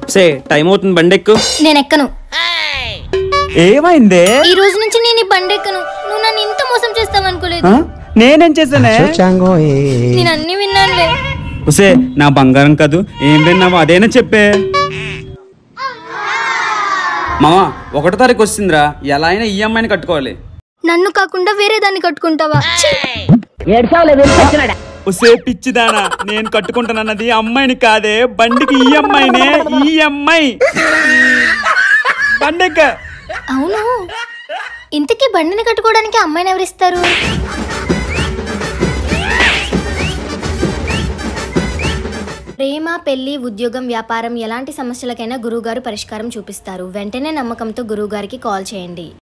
సే time అవుతుంది బండి ఎక్కు నేను ఎక్కను ఏమైందే ఈ రోజు నుంచి నేను ఈ బండి ఎక్కను నువ్వు నన్ను ఇంత మోసం చేస్తావు అనుకోలేదు ఆ? నేనేం చేశానే నేను అన్ని విన్నానులే ఉసే నా బంగారం కదూ ఏం విన్నావో అదేనా చెప్పే మామ ఒకటో తారీఖు వస్తుందిరా ఎలా అయినా ఈ అమ్మాయిని కట్టుకోవాలి నన్ను కాకుండా వేరే దాన్ని కట్టుకుంటావా ఛీ! ఉసే పిచ్చిదానా నేను కట్టుకుంటానన్నది అమ్మాయిని కాదే బండికి ఈ అమ్మాయినే ఈ అమ్మాయి బండిక అవును ఇంతకీ బండిని కట్టుకోవడానికి అమ్మాయిని ఎవరిస్తారు ప్రేమ పెళ్లి ఉద్యోగం వ్యాపారం ఎలాంటి సమస్యలకైనా గురువుగారు పరిష్కారం చూపిస్తారు వెంటనే నమ్మకంతో గురువుగారికి కాల్ చేయండి